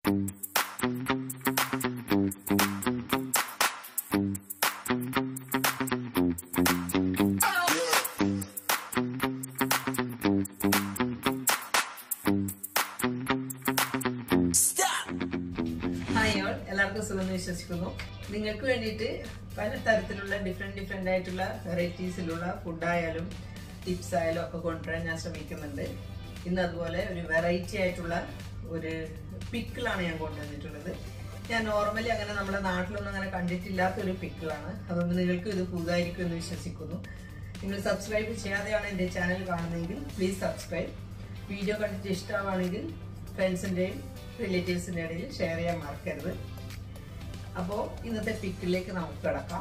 hi all എല്ലാവർക്കും സുഖം വിശ്വസിക്കുന്നു നിങ്ങൾക്ക് വേണ്ടിയിട്ട് പല തരത്തിലുള്ള ഡിഫറെന്റ് ഡിഫറെന്റ് ആയിട്ടുള്ള വെറൈറ്റീസിലുള്ള ഫുഡായാലും ടിപ്സ് ആയാലും ഒക്കെ കൊണ്ടുവരാൻ ഞാൻ ശ്രമിക്കുന്നുണ്ട് ഇന്ന് അതുപോലെ ഒരു വെറൈറ്റി ആയിട്ടുള്ള ഒരു പിക്കിളാണ് ഞാൻ കൊണ്ടുവന്നിട്ടുള്ളത് ഞാൻ നോർമലി അങ്ങനെ നമ്മുടെ നാട്ടിലൊന്നും അങ്ങനെ കണ്ടിട്ടില്ലാത്ത ഒരു പിക്കിളാണ് അതുകൊണ്ട് നിങ്ങൾക്ക് ഇത് പുതുതായിരിക്കും എന്ന് വിശ്വസിക്കുന്നു നിങ്ങൾ സബ്സ്ക്രൈബ് ചെയ്യാതെയാണ് എൻ്റെ ചാനൽ കാണുന്നതെങ്കിൽ പ്ലീസ് സബ്സ്ക്രൈബ് വീഡിയോ കണ്ടിട്ട് ഇഷ്ടമാണെങ്കിൽ ഫ്രണ്ട്സിൻ്റെയും റിലേറ്റീവ്സിൻ്റെ ഇടയിൽ ഷെയർ ചെയ്യാൻ മറക്കരുത് അപ്പോൾ ഇന്നത്തെ പിക്കിലേക്ക് നമുക്ക് കിടക്കാം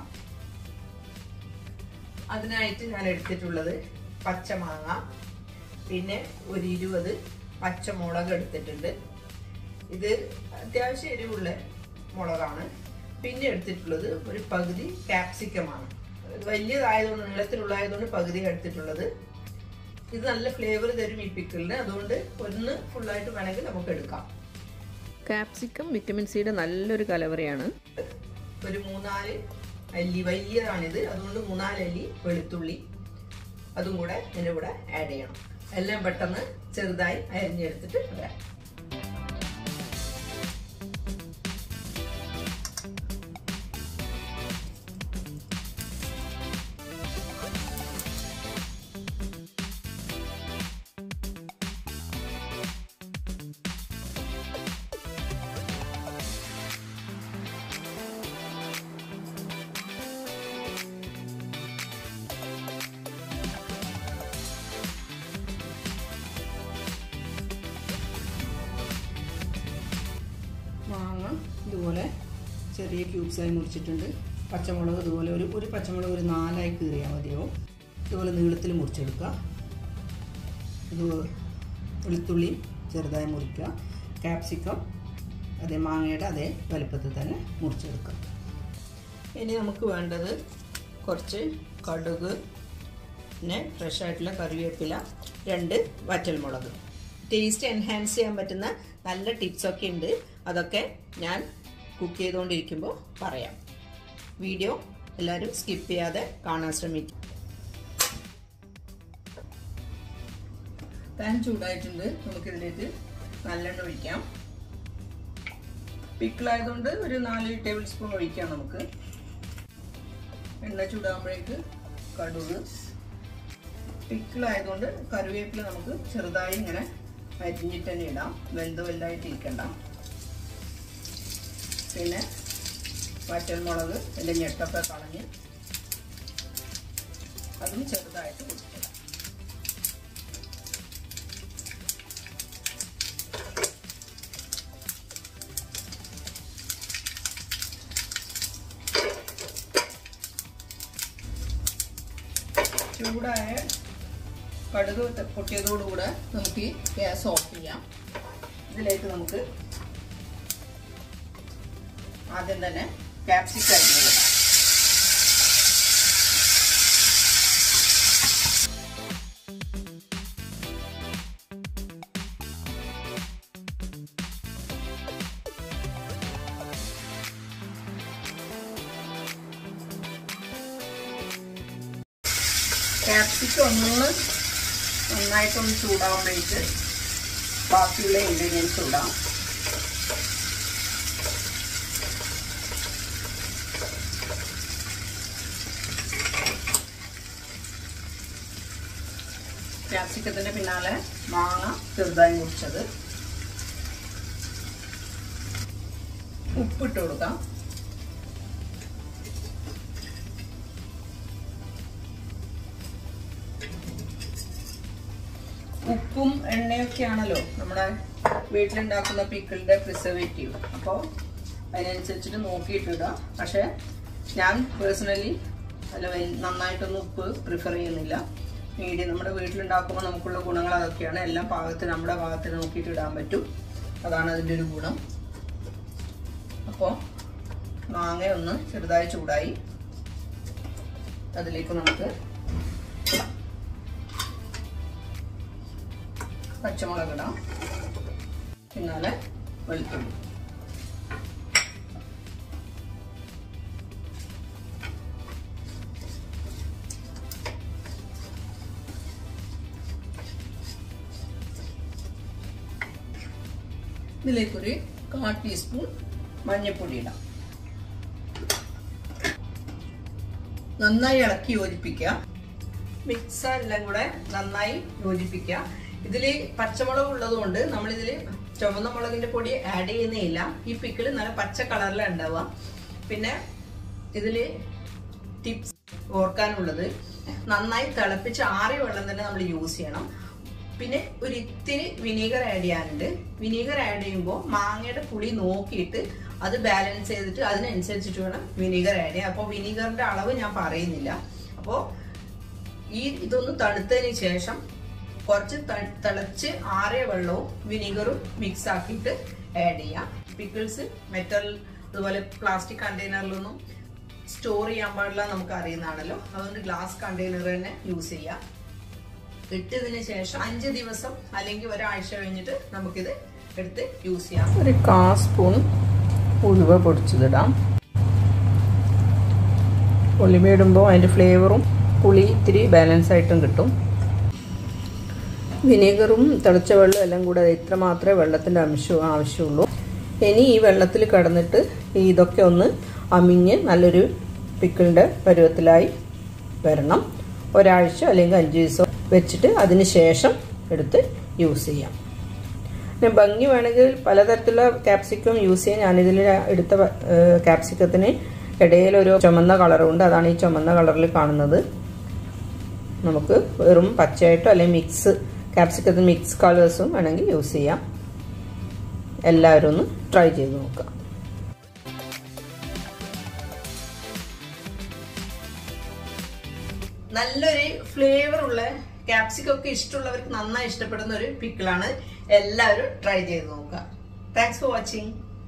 അതിനായിട്ട് ഞാൻ എടുത്തിട്ടുള്ളത് പച്ചമാങ്ങ പിന്നെ ഒരു ഇരുപത് പച്ചമുളക് എടുത്തിട്ടുണ്ട് ഇത് അത്യാവശ്യം എരിവുള്ള മുളകാണ് പിന്നെ എടുത്തിട്ടുള്ളത് ഒരു പകുതി ക്യാപ്സിക്കമാണ് വലിയതായതുകൊണ്ട് നീളത്തിലുള്ളതായതുകൊണ്ട് പകുതി എടുത്തിട്ടുള്ളത് ഇത് നല്ല ഫ്ലേവർ തരും ഈ പിക്കിളിന് അതുകൊണ്ട് ഒന്ന് ഫുള്ളായിട്ട് വേണമെങ്കിൽ നമുക്ക് എടുക്കാം കാപ്സിക്കം വിറ്റമിൻ സിയുടെ നല്ലൊരു കലവറയാണ് ഒരു മൂന്നാല് അല്ലി വലിയതാണിത് അതുകൊണ്ട് മൂന്നാല് അല്ലി വെളുത്തുള്ളി അതും കൂടെ ഇതിൻ്റെ കൂടെ ആഡ് ചെയ്യണം എല്ലാം പെട്ടെന്ന് ചെറുതായി അരിഞ്ഞെടുത്തിട്ട് വരാം മാങ്ങ ഇതുപോലെ ചെറിയ ക്യൂബ്സായി മുറിച്ചിട്ടുണ്ട് പച്ചമുളക് ഇതുപോലെ ഒരു ഒരു പച്ചമുളക് ഒരു നാലായി കീറിയാൽ മതിയാവും ഇതുപോലെ നീളത്തിൽ മുറിച്ചെടുക്കുക ഇത് വെളുത്തുള്ളി ചെറുതായി മുറിക്കുക ക്യാപ്സിക്കം അതേ മാങ്ങയുടെ അതേ വലുപ്പത്തിൽ തന്നെ മുറിച്ചെടുക്കുക ഇനി നമുക്ക് വേണ്ടത് കുറച്ച് കടുക് പിന്നെ ഫ്രഷ് ആയിട്ടുള്ള കറിവേപ്പില രണ്ട് വറ്റൽമുളക് ടേസ്റ്റ് എൻഹാൻസ് ചെയ്യാൻ പറ്റുന്ന നല്ല ടിപ്സൊക്കെ ഉണ്ട് അതൊക്കെ ഞാൻ കുക്ക് ചെയ്തുകൊണ്ടിരിക്കുമ്പോൾ പറയാം വീഡിയോ എല്ലാവരും സ്കിപ്പ് ചെയ്യാതെ കാണാൻ ശ്രമിക്കും പാൻ ചൂടായിട്ടുണ്ട് നമുക്കിതിലേക്ക് നല്ലെണ്ണ ഒഴിക്കാം പിക്കിളായതുകൊണ്ട് ഒരു നാല് ടേബിൾ സ്പൂൺ ഒഴിക്കാം നമുക്ക് എണ്ണ ചൂടാകുമ്പോഴേക്ക് കടുക് പിക്കിളായതുകൊണ്ട് കറിവേപ്പില നമുക്ക് ചെറുതായി ഇങ്ങനെ അരിഞ്ഞിട്ട് തന്നെ ഇടാം വെന്ത് വലുതായിട്ട് ഇരിക്കണ്ട പിന്നെ വറ്റൽമുളക് എൻ്റെ ഞെട്ടൊക്കെ കളഞ്ഞ് അതും ചെറുതായിട്ട് കൊടുക്കണം ചൂടായ കടുക് പൊട്ടിയതോടുകൂടെ നമുക്ക് ഈ ഗ്യാസ് ഓഫ് ചെയ്യാം ഇതിലേക്ക് നമുക്ക് ആദ്യം തന്നെ ക്യാപ്സിക്കം അരിഞ്ഞിടാം ക്യാപ്സിക്കം ഒന്ന് നന്നായിട്ടൊന്ന് ചൂടാകുമ്പോഴേക്ക് ബാക്കിയുള്ള ഇൻഗ്രീഡിയൻസ് ഇടാം ക്യാപ്സിക്കത്തിന്റെ പിന്നാലെ മാങ്ങ ചെറുതായി മുറിച്ചത് ഉപ്പിട്ട് കൊടുക്കാം ഉപ്പും എണ്ണയൊക്കെയാണല്ലോ നമ്മുടെ വീട്ടിലുണ്ടാക്കുന്ന പിക്കിളിന്റെ പ്രിസർവേറ്റീവ് അപ്പോൾ അതിനനുസരിച്ചിട്ട് നോക്കിയിട്ടിടുക പക്ഷെ ഞാൻ പേഴ്സണലി അല്ല നന്നായിട്ടൊന്നും ഉപ്പ് പ്രിഫർ ചെയ്യുന്നില്ല മീഡിയം നമ്മുടെ വീട്ടിലുണ്ടാക്കുമ്പോൾ നമുക്കുള്ള ഗുണങ്ങൾ അതൊക്കെയാണ് എല്ലാം പാകത്തിന് നമ്മുടെ പാകത്തിന് നോക്കിയിട്ട് ഇടാൻ പറ്റും അതാണ് അതിൻ്റെ ഒരു ഗുണം അപ്പോൾ മാങ്ങ ഒന്ന് ചെറുതായി ചൂടായി അതിലേക്ക് നമുക്ക് പച്ചമുളക് ഇടാം പിന്നാലെ വെളുത്തുള്ളി ഇതിലേക്കൊരു കാ ടീസ്പൂൺ മഞ്ഞൾപ്പൊടി ഇടാം നന്നായി ഇളക്കി യോജിപ്പിക്കുക മിക്സ് എല്ലാം കൂടെ നന്നായി യോജിപ്പിക്കുക ഇതില് പച്ചമുളക് ഉള്ളത് കൊണ്ട് നമ്മളിതില് ചുവന്ന മുളകിന്റെ പൊടി ആഡ് ചെയ്യുന്നേയില്ല ഈ പിക്കിള് നല്ല പച്ച കളറിലാണ് ഉണ്ടാവുക പിന്നെ ഇതില് ടിപ്സ് ഓർക്കാനുള്ളത് നന്നായി തിളപ്പിച്ച് ആറിയ വെള്ളം തന്നെ നമ്മൾ യൂസ് ചെയ്യണം പിന്നെ ഒരു ഇത്തിരി വിനീഗർ ആഡ് ചെയ്യാനുണ്ട് വിനീഗർ ആഡ് ചെയ്യുമ്പോൾ മാങ്ങയുടെ പുളി നോക്കിയിട്ട് അത് ബാലൻസ് ചെയ്തിട്ട് അതിനനുസരിച്ചിട്ട് വേണം വിനീഗർ ആഡ് ചെയ്യാൻ അപ്പോൾ വിനീഗറിന്റെ അളവ് ഞാൻ പറയുന്നില്ല അപ്പോൾ ഈ ഇതൊന്ന് തണുത്തതിന് ശേഷം കുറച്ച് ത- തിളച്ച് ആറിയ വെള്ളവും വിനീഗറും മിക്സ് ആക്കിയിട്ട് ആഡ് ചെയ്യാം പിക്കിൾസ് മെറ്റൽ അതുപോലെ പ്ലാസ്റ്റിക് കണ്ടെയ്നറിലൊന്നും സ്റ്റോർ ചെയ്യാൻ പാടില്ല നമുക്ക് അറിയുന്നതാണല്ലോ അതുകൊണ്ട് ഗ്ലാസ് കണ്ടെയ്നർ തന്നെ യൂസ് ചെയ്യാം ഇട്ടതിന് ശേഷം അഞ്ച് ദിവസം അല്ലെങ്കിൽ ഒരാഴ്ച കഴിഞ്ഞിട്ട് നമുക്കിത് എടുത്ത് യൂസ് ചെയ്യാം ഒരു കാ സ്പൂൺ ഉലുവ പൊടിച്ചതിടാം ഉലുവ ഇടുമ്പോൾ അതിൻ്റെ ഫ്ലേവറും പുളി ഇത്തിരി ബാലൻസ് ആയിട്ടും കിട്ടും വിനീഗറും തിളച്ച വെള്ളം എല്ലാം കൂടെ ഇത്ര മാത്രമേ വെള്ളത്തിൻ്റെ അംശം ആവശ്യമുള്ളൂ ഇനി ഈ വെള്ളത്തിൽ കിടന്നിട്ട് ഇതൊക്കെ ഒന്ന് അമിഞ്ഞ് നല്ലൊരു പിക്കിളിൻ്റെ പരുവത്തിലായി വരണം ഒരാഴ്ച അല്ലെങ്കിൽ അഞ്ച് ദിവസം വെച്ചിട്ട് അതിന് ശേഷം എടുത്ത് യൂസ് ചെയ്യാം പിന്നെ ഭംഗി വേണമെങ്കിൽ പലതരത്തിലുള്ള ക്യാപ്സിക്കം യൂസ് ചെയ്യാൻ ഞാനിതിൽ എടുത്ത ക്യാപ്സിക്കത്തിന് ഇടയിൽ ഒരു ചുമന്ന കളറുണ്ട് അതാണ് ഈ ചുമന്ന കളറിൽ കാണുന്നത് നമുക്ക് വെറും പച്ചയായിട്ടോ അല്ലെങ്കിൽ മിക്സ് ക്യാപ്സിക്കത്തിന് മിക്സ് കളേഴ്സും വേണമെങ്കിൽ യൂസ് ചെയ്യാം എല്ലാവരും ഒന്ന് ട്രൈ ചെയ്ത് നോക്കാം നല്ലൊരു ഫ്ലേവർ ഉള്ള ക്യാപ്സിക്കം ഒക്കെ ഇഷ്ടമുള്ളവർക്ക് നന്നായി ഇഷ്ടപ്പെടുന്ന ഒരു പിക്കിളാണ് എല്ലാവരും ട്രൈ ചെയ്ത് നോക്കുക താങ്ക്സ് ഫോർ വാച്ചിങ്